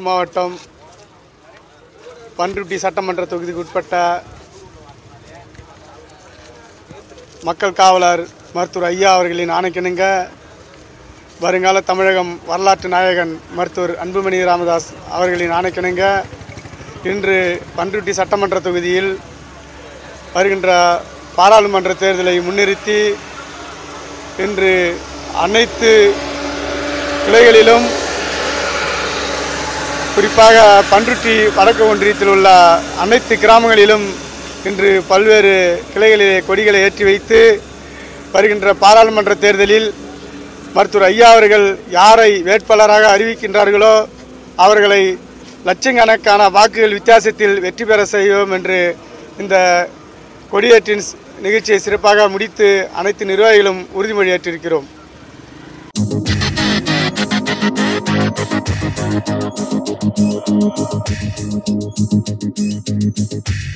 திருப்பத்தூர் மாவட்டம் பன்ருட்டி சட்டமன்ற தொகுதிக்கு உட்பட்ட மக்கள் காவலர் மருத்துவர் ஐயா அவர்களின் ஆணைக்கிணங்க வருங்கால தமிழகம் வரலாற்று நாயகன் மருத்துவர் அன்புமணி ராமதாஸ் அவர்களின் ஆணைக்கிணங்க இன்று பன்ருட்டி சட்டமன்ற தொகுதியில் வருகின்ற பாராளுமன்ற தேர்தலை முன்னிறுத்தி இன்று அனைத்து கிளைகளிலும் குறிப்பாக பன்ருட்டி வடக்கு ஒன்றியத்தில் உள்ள அனைத்து கிராமங்களிலும் இன்று பல்வேறு கிளைகளிலே கொடிகளை ஏற்றி வைத்து வருகின்ற பாராளுமன்ற தேர்தலில் மருத்துவர் ஐயா அவர்கள் யாரை வேட்பாளராக அறிவிக்கின்றார்களோ அவர்களை லட்சக்கணக்கான வாக்குகள் வித்தியாசத்தில் வெற்றி பெற செய்வோம் என்று இந்த கொடியேற்றின் நிகழ்ச்சியை சிறப்பாக முடித்து அனைத்து நிர்வாகிகளும் உறுதிமொழி ஏற்றிருக்கிறோம் Thank you.